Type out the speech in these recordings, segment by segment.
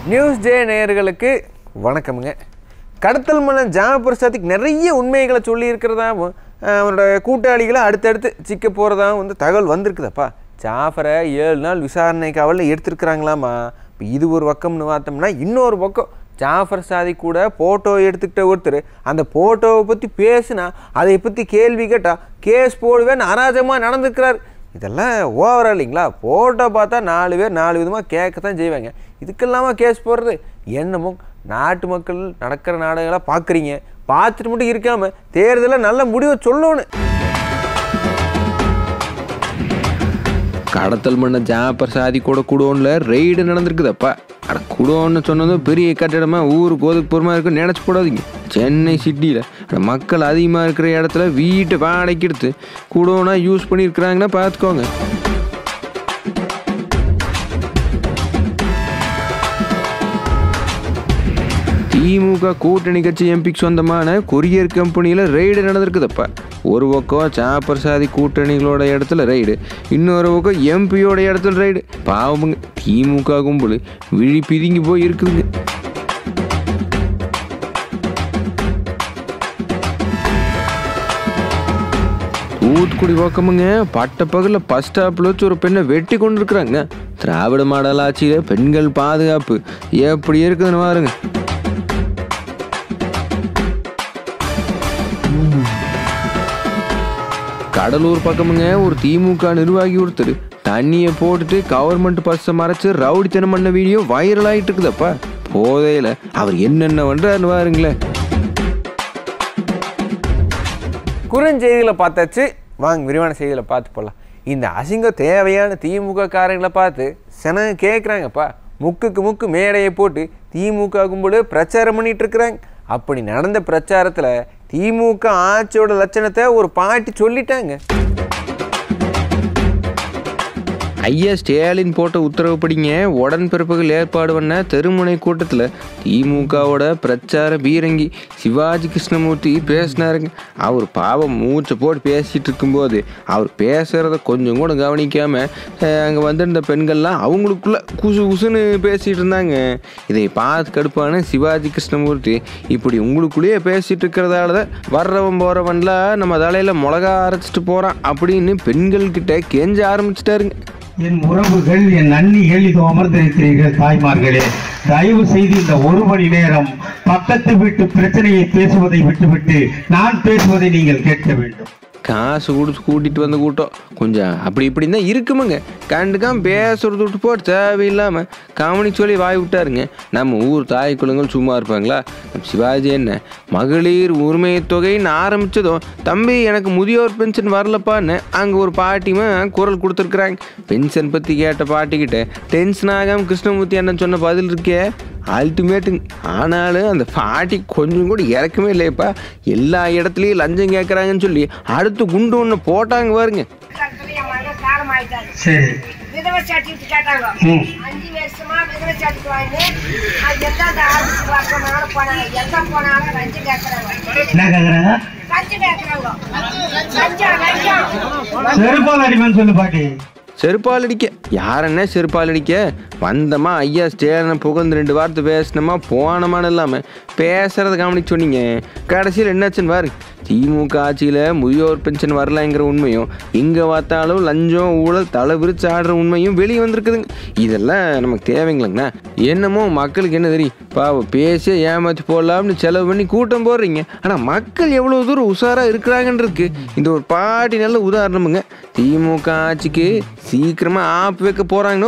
News டே நேயர்களுக்கு வணக்கமுங்க கடத்தல் மன்னன் ஜாமபிரசாத்துக்கு நிறைய உண்மைகளை சொல்லி இருக்கிறதாவும் அவனோட கூட்டாளிகளை அடுத்தடுத்து சிக்க போகிறதாவும் வந்து தகவல் வந்திருக்குதப்பா ஜாஃபரை ஏழு நாள் விசாரணை காவலில் எடுத்திருக்கிறாங்களாமா இப்போ இது ஒரு பக்கம்னு பார்த்தோம்னா இன்னொரு பக்கம் ஜாஃபர் சாதி கூட ஃபோட்டோ எடுத்துக்கிட்ட ஒருத்தர் அந்த ஃபோட்டோவை பற்றி பேசுனா அதை பற்றி கேள்வி கேட்டால் கேஸ் போடுவேன்னு அராஜகமாக நடந்துக்கிறார் இதெல்லாம் ஓவரா இல்லைங்களா ஃபோட்டோ பார்த்தா நாலு பேர் நாலு விதமாக கேட்க தான் செய்வாங்க இதுக்கெல்லாமா கேஸ் போடுறது என்னமோ நாட்டு மக்கள் நடக்கிற நாடகங்களை பார்க்குறீங்க பார்த்துட்டு மட்டும் இருக்காம தேர்தலில் நல்ல முடிவை சொல்லணும் கடத்தல் பண்ண ஜாப்பர் சாதி கூட குடோன்ல ரெய்டு நடந்திருக்குதப்பா அட குடோன்னு சொன்னதும் பெரிய கட்டிடமா ஊருக்கு ஒதுக்குப்புறமா இருக்கும் நினச்சி போடாதீங்க சென்னை சிட்டியில் மக்கள் அதிகமாக இருக்கிற இடத்துல வீட்டை வாடகைக்கு எடுத்து குடோனா யூஸ் பண்ணியிருக்கிறாங்கன்னா பார்த்துக்கோங்க திமுக கூட்டணி கட்சி எம்பிக்கு சொந்தமான கொரியர் கம்பெனியில் ரெய்டு நடந்திருக்குதப்பா ஒரு பக்கம் சாப்பர் சாதி கூட்டணிகளோட இடத்துல ரெய்டு இன்னொரு பக்கம் எம்பியோட இடத்துல ரெய்டு பாவமுங்க திமுக கும்பல் விழி பிதுங்கி போய் இருக்குதுங்க தூத்துக்குடி பக்கமுங்க பட்ட பகலில் பஸ் ஸ்டாப்பில் வச்சு ஒரு பெண்ணை வெட்டி கொண்டு இருக்கிறாங்க திராவிட மாடல் ஆட்சியில் பெண்கள் பாதுகாப்பு எப்படி இருக்குதுன்னு பாருங்க கடலூர் பக்கமுங்க ஒரு திமுக நிர்வாகி ஒருத்தர் தண்ணியை போட்டுட்டு கவர்மெண்ட் பஸ்ஸை மறைச்சு ரவுடித்தனம் பண்ண வீடியோ வைரல் ஆகிட்டு இருக்குதப்பா போதையில் அவர் என்னென்ன பண்ணுறாருன்னு பாருங்களேன் குறுஞ்செய்திகளை பார்த்தாச்சு வாங்க விரிவான செய்திகளை பார்த்து போகலாம் இந்த அசிங்கம் தேவையான திமுக காரங்களை பார்த்து சனங்க கேட்குறாங்கப்பா முக்குக்கு முக்கு மேடையை போட்டு திமுக கும்பல் பிரச்சாரம் பண்ணிட்டு இருக்கிறாங்க அப்படி நடந்த பிரச்சாரத்தில் திமுக ஆட்சியோட லட்சணத்தை ஒரு பாட்டி சொல்லிட்டாங்க ஐயா ஸ்டாலின் போட்ட உத்தரவுப்படிங்க உடன்பிறப்புகள் ஏற்பாடு பண்ண தெருமுனை கூட்டத்தில் திமுகவோட பிரச்சார பீரங்கி சிவாஜி கிருஷ்ணமூர்த்தி பேசினாருங்க அவர் பாவம் மூச்சை போட்டு பேசிட்டு இருக்கும்போது அவர் பேசுகிறத கொஞ்சம் கூட கவனிக்காமல் அங்கே வந்திருந்த பெண்கள்லாம் அவங்களுக்குள்ள குசு குசுன்னு பேசிகிட்டு இருந்தாங்க இதை பார்த்து கடுப்பான சிவாஜி கிருஷ்ணமூர்த்தி இப்படி உங்களுக்குள்ளேயே பேசிகிட்டு இருக்கிறதால தான் வர்றவன் போகிறவன்லாம் நம்ம தலையில் மிளகா அரைச்சிட்டு போகிறான் அப்படின்னு பெண்கள்கிட்ட கெஞ்ச ஆரம்பிச்சிட்டாருங்க என் உறவுகள் என் அண்ணிகள் இது அமர்ந்திருக்கிறீர்கள் தாய்மார்களே தயவு செய்து இந்த ஒரு மணி நேரம் பக்கத்து வீட்டு பிரச்சனையை பேசுவதை விட்டுவிட்டு நான் பேசுவதை நீங்கள் கேட்க வேண்டும் காசு கொடுத்து கூட்டிகிட்டு வந்த கூட்டம் கொஞ்சம் அப்படி இப்படி தான் இருக்குமுங்க கண்டுக்காம பேசுறது விட்டு போட்டு தேவையில்லாமல் கவனி சொல்லி வாய் விட்டாருங்க நம்ம ஊர் தாய் குலங்கள் சும்மா இருப்பாங்களா நம்ம சிவாஜி என்ன மகளிர் உரிமை தொகைன்னு ஆரம்பித்ததும் தம்பி எனக்கு முதியோர் பென்ஷன் வரலப்பான்னு அங்கே ஒரு பாட்டிமா குரல் கொடுத்துருக்குறாங்க பென்ஷன் பற்றி கேட்ட பாட்டிக்கிட்ட டென்ஷன் ஆகாமல் கிருஷ்ணமூர்த்தி அண்ணன் சொன்ன பதில் இருக்கே அல்டிமேட்டுங்க ஆனாலும் அந்த பாட்டி கொஞ்சம் கூட இறக்கமே இல்லையப்பா எல்லா இடத்துலையும் லஞ்சம் கேட்குறாங்கன்னு சொல்லி அடுத்து குண்டு ஒன்று போட்டாங்க பாருங்க என் மகன் காலம் ஆயிட்டாரு சரி விதவை சர்டிஃபிகேட் கேட்டாங்க ம். அஞ்சு வருஷமா விதவை சர்டிஃபிகேட் வாங்கி அது எந்தெந்த ஆஃபீஸ் வரணும்னாலும் போனாங்க எங்க போனாலும் லஞ்சம் கேட்கறாங்க என்ன கேக்குறாங்க லஞ்சம் கேட்கறாங்க லஞ்சம் லஞ்சம் செருப்பால் அடிமேன்னு சொல்லு பாட்டி செருப்பால் அடிக்க யாரண்ணே செருப்பால் அடிக்க வந்தமா ஐயா ஸ்டேலனை புகழ்ந்து ரெண்டு வார்த்தை பேசினோமா போனமான்னு இல்லாமல் பேசுகிறத கவனிச்சு சொன்னீங்க கடைசியில் என்னாச்சுன்னு பாருங்க திமுக ஆட்சியில் முதியோர் பென்ஷன் வரலைங்கிற உண்மையும் இங்கே பார்த்தாலும் லஞ்சம் ஊழல் தலை விரிச்சு ஆடுற உண்மையும் வெளியே வந்திருக்குதுங்க இதெல்லாம் நமக்கு தேவைங்களங்கண்ணா என்னமோ மக்களுக்கு என்ன தெரியும் பாவம் பேசியே ஏமாற்றி போடலாம்னு செலவு பண்ணி கூட்டம் போடுறீங்க ஆனால் மக்கள் எவ்வளோ தூரம் உஷாராக இருக்கிறாங்கன்றிருக்கு இந்த ஒரு பாட்டி நல்ல உதாரணமுங்க திமுக ஆட்சிக்கு சீக்கிரமாக ஆப் வைக்க போகிறாங்கன்னோ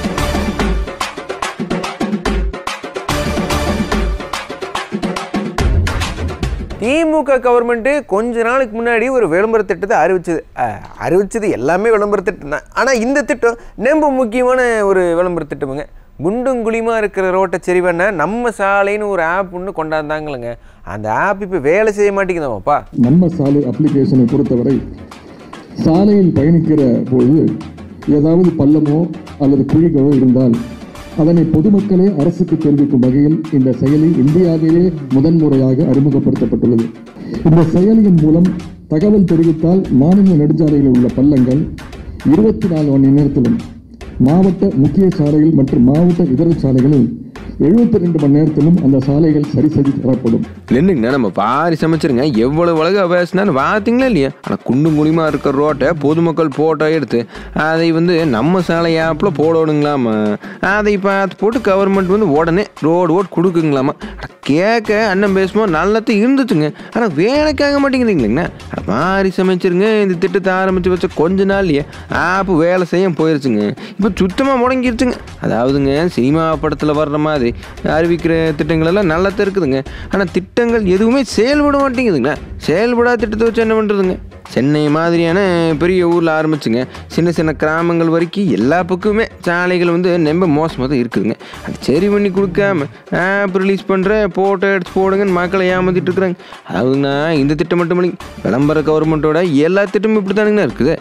திமுக கவர்மெண்ட்டு கொஞ்ச நாளுக்கு முன்னாடி ஒரு விளம்பர திட்டத்தை அறிவிச்சது அஹ், அறிவிச்சது எல்லாமே விளம்பர திட்டம் தான் ஆனால் இந்த திட்டம் ரொம்ப முக்கியமான ஒரு விளம்பர திட்டமுங்க குண்டும் குழியுமா இருக்கிற ரோட்டை சரி பண்ண நம்ம சாலைன்னு ஒரு ஆப் ஒன்று கொண்டாந்தாங்களுங்க அந்த ஆப் இப்போ வேலை செய்ய மாட்டேங்குதாமாப்பா நம்ம சாலை அப்ளிகேஷனை பொறுத்தவரை சாலையில் பயணிக்கிற பொழுது ஏதாவது பள்ளமோ அல்லது குழிகளோ இருந்தால் அதனை பொதுமக்களே அரசுக்கு தெரிவிக்கும் வகையில் இந்த செயலி இந்தியாவிலே முதன்முறையாக அறிமுகப்படுத்தப்பட்டுள்ளது இந்த செயலியின் மூலம் தகவல் தெரிவித்தால் மாநில நெடுஞ்சாலைகளில் உள்ள பள்ளங்கள் இருபத்தி நாலு மணி நேரத்திலும் மாவட்ட முக்கிய சாலைகள் மற்றும் மாவட்ட இதர சாலைகளில் எழுபத்தி ரெண்டு மணி நேரத்திலும் அந்த சாலைகள் சரி செய்து தரப்படும் இல்லைன்னுங்கண்ணா நம்ம பாரி சமைச்சிருங்க எவ்வளவு அழகாக பேசினான்னு பார்த்தீங்களா இல்லையா ஆனால் குண்டும் குழிமா இருக்கிற ரோட்டை பொதுமக்கள் போட்டோ எடுத்து அதை வந்து நம்ம சாலை ஆப்பில் போடணுங்களாமா அதை பார்த்து போட்டு கவர்மெண்ட் வந்து உடனே ரோடு ஓட்டு கொடுக்குங்களாமா அட கேட்க அண்ணன் பேசும்போது நல்லது இருந்துச்சுங்க ஆனால் வேலைக்காக மாட்டேங்குதுங்களேங்கண்ணா அட மாறி சமைச்சிருங்க இந்த திட்டத்தை ஆரம்பித்து வச்ச கொஞ்ச நாள்லயே ஆப்பு வேலை செய்ய போயிருச்சுங்க இப்போ சுத்தமாக முடங்கிருச்சுங்க அதாவதுங்க சினிமா படத்தில் வர்ற மாதிரி அறிவிக்கிற திட்டங்கள் எல்லாம் நல்லா தான் இருக்குதுங்க ஆனால் திட்டங்கள் எதுவுமே செயல்பட மாட்டேங்குதுங்க செயல்படாத திட்டத்தை வச்சு என்ன பண்ணுறதுங்க சென்னை மாதிரியான பெரிய ஊரில் ஆரம்பிச்சுங்க சின்ன சின்ன கிராமங்கள் வரைக்கும் எல்லா பக்கமுமே சாலைகள் வந்து ரொம்ப மோசமாக தான் இருக்குதுங்க அது சரி பண்ணி கொடுக்காம ஆப் ரிலீஸ் பண்ணுற ஃபோட்டோ எடுத்து போடுங்கன்னு மக்களை ஏமாத்திட்டு இருக்கிறாங்க அதாவதுங்கண்ணா இந்த திட்டம் மட்டும் இல்லைங்க விளம்பர கவர்மெண்ட்டோட எல்லா திட்டமும் இப்படி தானுங்கண்ணா இருக்குது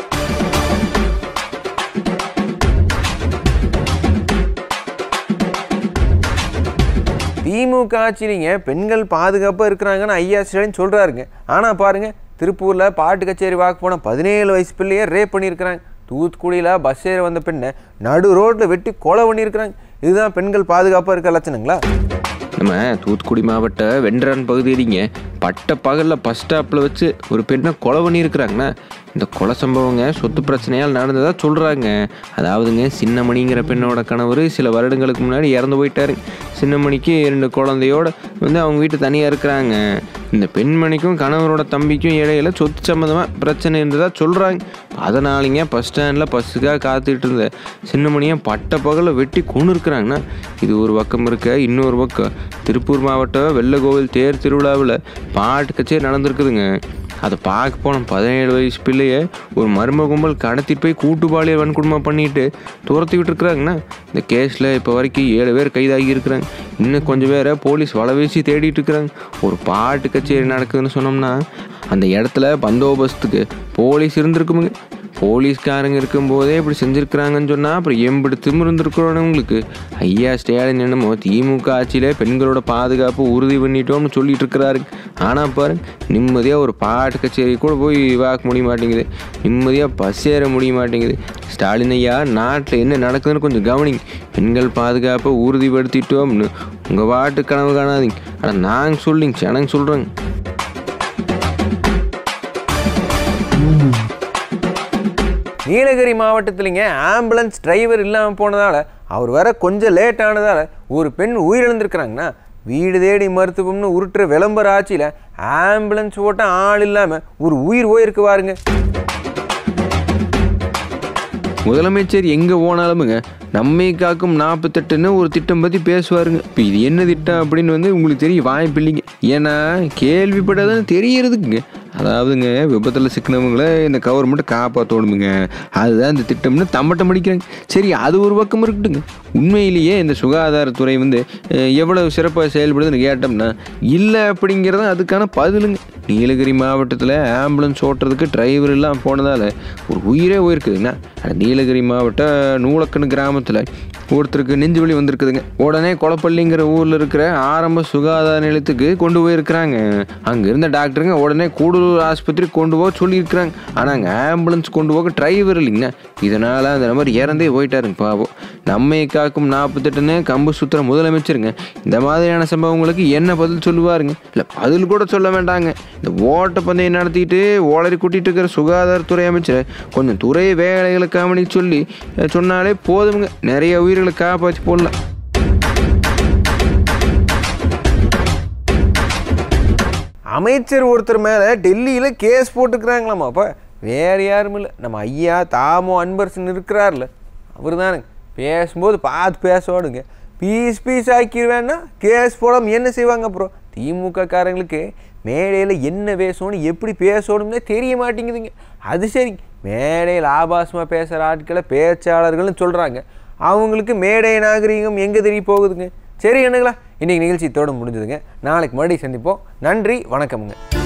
திமுக ஆட்சியிலிங்க பெண்கள் பாதுகாப்பாக இருக்கிறாங்கன்னு ஐயா ஸ்டாலின் சொல்கிறாருங்க ஆனால் பாருங்கள் திருப்பூரில் பாட்டு கச்சேரி வாக்கு போன பதினேழு வயசு பிள்ளையே ரேப் பண்ணியிருக்கிறாங்க தூத்துக்குடியில் பஸ் ஏறி வந்த பெண்ணை நடு ரோட்டில் வெட்டி கொலை பண்ணியிருக்கிறாங்க இதுதான் பெண்கள் பாதுகாப்பாக இருக்க லட்சணங்களா நம்ம தூத்துக்குடி மாவட்ட வென்றான் பகுதியிலிங்க பட்ட பகலில் பஸ் ஸ்டாப்பில் வச்சு ஒரு பெண்ணை கொலை பண்ணியிருக்கிறாங்கண்ணா இந்த கொலை சம்பவங்க சொத்து பிரச்சனையால் நடந்ததாக சொல்கிறாங்க அதாவதுங்க சின்னமணிங்கிற பெண்ணோட கணவர் சில வருடங்களுக்கு முன்னாடி இறந்து போயிட்டாரு சின்னமணிக்கு இரண்டு குழந்தையோட வந்து அவங்க வீட்டு தனியாக இருக்கிறாங்க இந்த பெண்மணிக்கும் கணவரோட தம்பிக்கும் இடையில சொத்து சம்மந்தமாக பிரச்சனை இருந்ததாக சொல்கிறாங்க அதனாலிங்க பஸ் ஸ்டாண்டில் பஸ்ஸுக்காக காத்துக்கிட்டு இருந்த சின்னமணியை பட்ட பகலில் வெட்டி கொண்டு இருக்கிறாங்கண்ணா இது ஒரு பக்கம் இருக்க இன்னொரு பக்கம் திருப்பூர் மாவட்டம் வெள்ளகோவில் தேர் திருவிழாவில் பாட்டு கச்சேரி நடந்திருக்குதுங்க அதை பார்க்க போன பதினேழு வயசு பிள்ளைய ஒரு மர்ம கும்பல் கடத்திட்டு போய் கூட்டுப்பாளைய வன்கொடுமை பண்ணிட்டு துரத்தி விட்டுருக்குறாங்கண்ணா இந்த கேஸில் இப்போ வரைக்கும் ஏழு பேர் கைதாகி இருக்கிறாங்க இன்னும் கொஞ்சம் பேரை போலீஸ் வலை வீசி தேடிட்டு இருக்கிறாங்க ஒரு பாட்டு கச்சேரி நடக்குதுன்னு சொன்னோம்னா அந்த இடத்துல பந்தோபஸ்துக்கு போலீஸ் இருந்திருக்குமுங்க போலீஸ்காரங்க இருக்கும்போதே இப்படி செஞ்சுருக்கிறாங்கன்னு சொன்னால் அப்புறம் எம்பிடு திமிருந்துருக்கிறவங்களுக்கு ஐயா ஸ்டாலின் என்னமோ திமுக ஆட்சியில் பெண்களோட பாதுகாப்பு உறுதி பண்ணிட்டோம்னு சொல்லிட்டு இருக்கிறாரு ஆனால் பாருங்க நிம்மதியாக ஒரு பாட்டு கச்சேரி கூட போய் வாக்க முடிய மாட்டேங்குது நிம்மதியாக பஸ் ஏற முடிய மாட்டேங்குது ஸ்டாலின் ஐயா நாட்டில் என்ன நடக்குதுன்னு கொஞ்சம் கவனிங்க பெண்கள் பாதுகாப்பை உறுதிப்படுத்திட்டோம்னு உங்கள் பாட்டு கனவு காணாதீங்க ஆனால் நாங்கள் சொல்லிங்க ஜனங்க சொல்கிறேங்க நீலகிரி மாவட்டத்திலிங்க ஆம்புலன்ஸ் டிரைவர் இல்லாமல் போனதால் அவர் வர கொஞ்சம் லேட் ஆனதால் ஒரு பெண் உயிரிழந்திருக்கிறாங்கண்ணா வீடு தேடி மருத்துவம்னு உருட்டுற விளம்பர ஆட்சியில் ஆம்புலன்ஸ் ஓட்ட ஆள் இல்லாமல் ஒரு உயிர் போயிருக்கு பாருங்க முதலமைச்சர் எங்கே போனாலுமுங்க நம்மை காக்கும் நாற்பத்தெட்டுன்னு ஒரு திட்டம் பற்றி பேசுவாருங்க இப்போ இது என்ன திட்டம் அப்படின்னு வந்து உங்களுக்கு தெரிய வாய்ப்பு இல்லைங்க ஏன்னா கேள்விப்படாதான் தெரியறதுக்குங்க அதாவதுங்க விபத்தில் சிக்கினவங்கள இந்த கவர்மெண்ட் காப்பாற்றணுமுங்க அதுதான் இந்த திட்டம்னு தம்பட்டம் அடிக்கிறாங்க சரி அது ஒரு பக்கம் இருக்கட்டுங்க உண்மையிலேயே இந்த சுகாதாரத்துறை வந்து அஹ், எவ்வளவு சிறப்பாக செயல்படுதுன்னு கேட்டோம்னா இல்லை அப்படிங்கிறது அதுக்கான பதிலுங்க நீலகிரி மாவட்டத்தில் ஆம்புலன்ஸ் ஓட்டுறதுக்கு டிரைவர் எல்லாம் போனதால் ஒரு உயிரே போயிருக்குதுங்கண்ணா அது நீலகிரி மாவட்டம் நூலக்கணு கிராமத்தில் ஒருத்தருக்கு நெஞ்சு வலி வந்திருக்குதுங்க உடனே கொளப்பள்ளிங்கிற ஊரில் இருக்கிற ஆரம்ப சுகாதார நிலையத்துக்கு கொண்டு போயிருக்கிறாங்க அங்கே இருந்த டாக்டருங்க உடனே கூடலூர் ஆஸ்பத்திரிக்கு கொண்டு போக சொல்லியிருக்கிறாங்க ஆனால் அங்கே ஆம்புலன்ஸ் கொண்டு போக டிரைவர் இல்லைங்கண்ணா இதனால் அந்த நபர் இறந்தே போயிட்டாருங்க பாவம் நம்மை காக்கும் நாற்பத்தெட்டுன்னு கம்பு சுத்துற முதலமைச்சருங்க இந்த மாதிரியான சம்பவங்களுக்கு என்ன பதில் சொல்லுவாருங்க இல்லை பதில் கூட சொல்ல வேண்டாங்க இந்த ஓட்ட பந்தயம் நடத்திட்டு ஓளறி கூட்டிட்டு இருக்கிற சுகாதாரத்துறை அமைச்சர் கொஞ்சம் துறை வேலைகளை கவனிக்க சொல்லி அஹ், சொன்னாலே போதுங்க நிறைய உயிர்களை காப்பாற்றி போடலாம் அமைச்சர் ஒருத்தர் மேலே டெல்லியில் கேஸ் போட்டுக்கிறாங்களாமா அப்போ வேறு யாரும் இல்லை நம்ம ஐயா தாமோ அன்பரசன் இருக்கிறார்ல அவர் தானுங்க பேசும்போது பார்த்து பேசோடுங்க பீஸ் பீஸ் ஆக்கிடுவேன்னா கேஸ் போடாமல் என்ன செய்வாங்க அப்புறம் திமுக காரங்களுக்கு மேடையில் என்ன பேசணும் எப்படி பேசணும்னே தெரிய மாட்டேங்குதுங்க அது சரி மேடையில் ஆபாசமாக பேசுகிற ஆட்களை பேச்சாளர்கள்னு சொல்கிறாங்க அவங்களுக்கு மேடை நாகரிகம் எங்கே தெரிய போகுதுங்க சரி என்னங்களா இன்றைக்கி நிகழ்ச்சி இதோட முடிஞ்சதுங்க நாளைக்கு மறுபடியும் சந்திப்போம் நன்றி வணக்கமுங்க